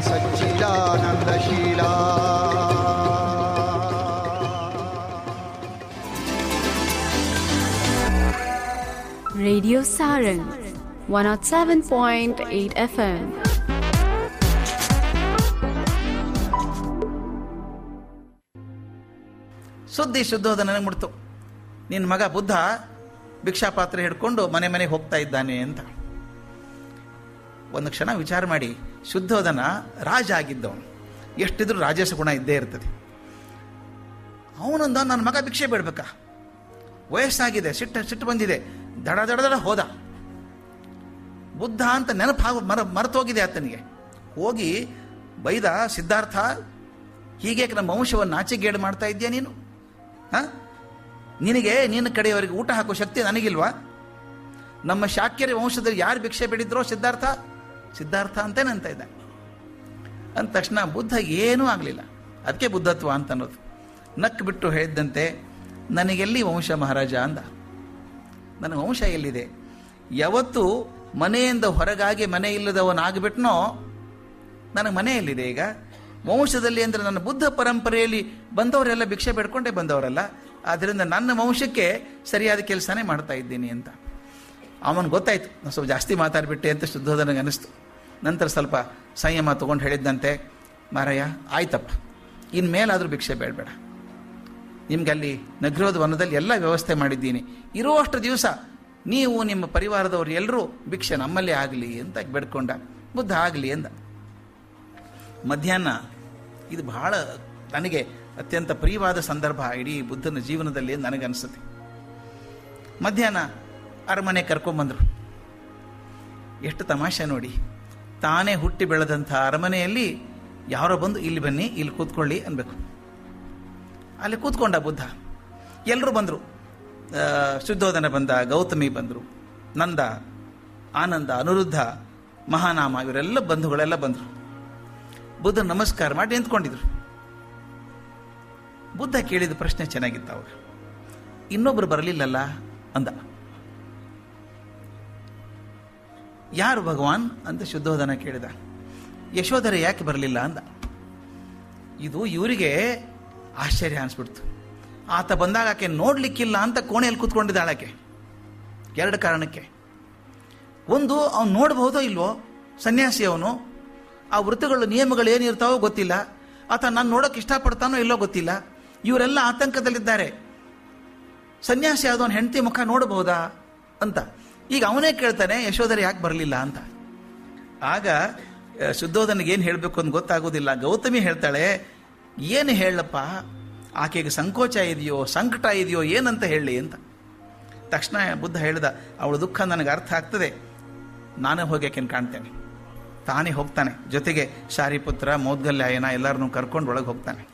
सच्चिदानन्दशीला Radio Saran 107.8 FM. ಸುದ್ದಿ ಶುದ್ಧೋದ ನನಗೆ ಮುಡ್ತು ನಿನ್ನ ಮಗ ಬುದ್ಧ ಭಿಕ್ಷಾಪಾತ್ರೆ ಹಿಡ್ಕೊಂಡು ಮನೆ ಮನೆಗೆ ಹೋಗ್ತಾ ಇದ್ದಾನೆ ಅಂತ ಒಂದು ಕ್ಷಣ ವಿಚಾರ ಮಾಡಿ ಶುದ್ಧೋದನ ರಾಜ ಆಗಿದ್ದವನು ಎಷ್ಟಿದ್ರೂ ರಾಜಸ ಗುಣ ಇದ್ದೇ ಇರ್ತದೆ ಅವನೊಂದ ನನ್ನ ಮಗ ಭಿಕ್ಷೆ ಬೇಡ್ಬೇಕಾ ವಯಸ್ಸಾಗಿದೆ ಸಿಟ್ಟು ಸಿಟ್ಟು ಬಂದಿದೆ ದಡ ದಡ ದಡ ಹೋದ ಬುದ್ಧ ಅಂತ ನೆನಪು ಮರ ಮರೆತೋಗಿದೆ ಆತನಿಗೆ ಹೋಗಿ ಬೈದ ಸಿದ್ಧಾರ್ಥ ಹೀಗೆ ನಮ್ಮ ವಂಶವನ್ನು ಆಚೆಗೇಡು ಮಾಡ್ತಾ ಇದೆಯಾ ನೀನು ಹಾ ನಿನಗೆ ನಿನ್ನ ಕಡೆಯವರಿಗೆ ಊಟ ಹಾಕೋ ಶಕ್ತಿ ನನಗಿಲ್ವಾ ನಮ್ಮ ಶಾಕ್ಯರ ವಂಶದಲ್ಲಿ ಯಾರು ಭಿಕ್ಷೆ ಬೇಡಿದ್ರೋ ಸಿದ್ಧಾರ್ಥ ಸಿದ್ಧಾರ್ಥ ಅಂತೇನೆ ಅಂತ ಇದ್ದ ಅಂದ ತಕ್ಷಣ ಬುದ್ಧ ಏನೂ ಆಗಲಿಲ್ಲ ಅದಕ್ಕೆ ಬುದ್ಧತ್ವ ಅಂತ ಅನ್ನೋದು ನಕ್ಕು ಬಿಟ್ಟು ಹೇಳಿದ್ದಂತೆ ನನಗೆಲ್ಲಿ ವಂಶ ಮಹಾರಾಜ ಅಂದ ನನ್ನ ವಂಶ ಎಲ್ಲಿದೆ ಯಾವತ್ತು ಮನೆಯಿಂದ ಹೊರಗಾಗಿ ಮನೆ ಇಲ್ಲದವನಾಗ್ಬಿಟ್ನೋ ನನಗೆ ಮನೆ ಎಲ್ಲಿದೆ ಈಗ ವಂಶದಲ್ಲಿ ಅಂದರೆ ನನ್ನ ಬುದ್ಧ ಪರಂಪರೆಯಲ್ಲಿ ಬಂದವರೆಲ್ಲ ಭಿಕ್ಷೆ ಬೇಡ್ಕೊಂಡೇ ಬಂದವರಲ್ಲ ಆದ್ದರಿಂದ ನನ್ನ ವಂಶಕ್ಕೆ ಸರಿಯಾದ ಕೆಲಸನೇ ಮಾಡ್ತಾ ಇದ್ದೀನಿ ಅಂತ ಅವನು ಗೊತ್ತಾಯ್ತು ನಾನು ಸ್ವಲ್ಪ ಜಾಸ್ತಿ ಮಾತಾಡ್ಬಿಟ್ಟೆ ಅಂತ ಶುದ್ಧೋದನಿಗೆ ಅನಿಸ್ತು ನಂತರ ಸ್ವಲ್ಪ ಸಂಯಮ ತೊಗೊಂಡು ಹೇಳಿದ್ದಂತೆ ಮಾರಯ್ಯ ಆಯ್ತಪ್ಪ ಇನ್ಮೇಲಾದರೂ ಭಿಕ್ಷೆ ಬೇಡಬೇಡ ನಿಮ್ಗೆ ಅಲ್ಲಿ ನಗರೋದ ವನದಲ್ಲಿ ಎಲ್ಲ ವ್ಯವಸ್ಥೆ ಮಾಡಿದ್ದೀನಿ ಇರುವಷ್ಟು ದಿವಸ ನೀವು ನಿಮ್ಮ ಪರಿವಾರದವರು ಎಲ್ಲರೂ ಭಿಕ್ಷೆ ನಮ್ಮಲ್ಲೇ ಆಗಲಿ ಅಂತ ಬೇಡ್ಕೊಂಡ ಬುದ್ಧ ಆಗಲಿ ಎಂದ ಮಧ್ಯಾಹ್ನ ಇದು ಬಹಳ ನನಗೆ ಅತ್ಯಂತ ಪ್ರಿಯವಾದ ಸಂದರ್ಭ ಇಡೀ ಬುದ್ಧನ ಜೀವನದಲ್ಲಿ ನನಗನ್ಸುತ್ತೆ ಮಧ್ಯಾಹ್ನ ಅರಮನೆ ಕರ್ಕೊಂಬಂದರು ಎಷ್ಟು ತಮಾಷೆ ನೋಡಿ ತಾನೇ ಹುಟ್ಟಿ ಬೆಳೆದಂಥ ಅರಮನೆಯಲ್ಲಿ ಯಾರೋ ಬಂದು ಇಲ್ಲಿ ಬನ್ನಿ ಇಲ್ಲಿ ಕೂತ್ಕೊಳ್ಳಿ ಅನ್ಬೇಕು ಅಲ್ಲಿ ಕೂತ್ಕೊಂಡ ಬುದ್ಧ ಎಲ್ಲರೂ ಬಂದರು ಶುದ್ಧೋಧನ ಬಂದ ಗೌತಮಿ ಬಂದರು ನಂದ ಆನಂದ ಅನಿರುದ್ಧ ಮಹಾನಾಮ ಇವರೆಲ್ಲ ಬಂಧುಗಳೆಲ್ಲ ಬಂದರು ಬುದ್ಧ ನಮಸ್ಕಾರ ಮಾಡಿ ನಿಂತ್ಕೊಂಡಿದ್ರು ಬುದ್ಧ ಕೇಳಿದ ಪ್ರಶ್ನೆ ಚೆನ್ನಾಗಿತ್ತು ಅವಾಗ ಇನ್ನೊಬ್ರು ಬರಲಿಲ್ಲಲ್ಲ ಅಂದ ಯಾರು ಭಗವಾನ್ ಅಂತ ಶುದ್ಧೋಧನ ಕೇಳಿದ ಯಶೋಧರ ಯಾಕೆ ಬರಲಿಲ್ಲ ಅಂದ ಇದು ಇವರಿಗೆ ಆಶ್ಚರ್ಯ ಅನಿಸ್ಬಿಡ್ತು ಆತ ಬಂದಾಗ ಆಕೆ ನೋಡ್ಲಿಕ್ಕಿಲ್ಲ ಅಂತ ಕೋಣೆಯಲ್ಲಿ ಕೂತ್ಕೊಂಡಿದ್ದಾಳೆ ಆಕೆ ಎರಡು ಕಾರಣಕ್ಕೆ ಒಂದು ಅವನು ನೋಡಬಹುದೋ ಇಲ್ವೋ ಸನ್ಯಾಸಿ ಅವನು ಆ ವೃತ್ತಗಳು ನಿಯಮಗಳು ಏನಿರ್ತಾವೋ ಗೊತ್ತಿಲ್ಲ ಆತ ನಾನು ನೋಡೋಕೆ ಇಷ್ಟಪಡ್ತಾನೋ ಇಲ್ಲೋ ಗೊತ್ತಿಲ್ಲ ಇವರೆಲ್ಲ ಆತಂಕದಲ್ಲಿದ್ದಾರೆ ಸನ್ಯಾಸಿ ಆದವನ ಹೆಂಡತಿ ಮುಖ ನೋಡಬಹುದಾ ಅಂತ ಈಗ ಅವನೇ ಕೇಳ್ತಾನೆ ಯಶೋಧರ ಯಾಕೆ ಬರಲಿಲ್ಲ ಅಂತ ಆಗ ಶುದ್ಧೋಧನಿಗೆ ಏನು ಹೇಳಬೇಕು ಅಂತ ಗೊತ್ತಾಗೋದಿಲ್ಲ ಗೌತಮಿ ಹೇಳ್ತಾಳೆ ಏನು ಹೇಳಪ್ಪ ಆಕೆಗೆ ಸಂಕೋಚ ಇದೆಯೋ ಸಂಕಟ ಇದೆಯೋ ಏನಂತ ಹೇಳಿ ಅಂತ ತಕ್ಷಣ ಬುದ್ಧ ಹೇಳಿದ ಅವಳ ದುಃಖ ನನಗೆ ಅರ್ಥ ಆಗ್ತದೆ ನಾನೇ ಹೋಗಿ ಆಕೆನ ಕಾಣ್ತೇನೆ ತಾನೇ ಹೋಗ್ತಾನೆ ಜೊತೆಗೆ ಶಾರಿಪುತ್ರ ಮೌದ್ಗಲ್ಯಾಯನ ಎಲ್ಲರನ್ನೂ ಕರ್ಕೊಂಡು ಒಳಗೆ ಹೋಗ್ತಾನೆ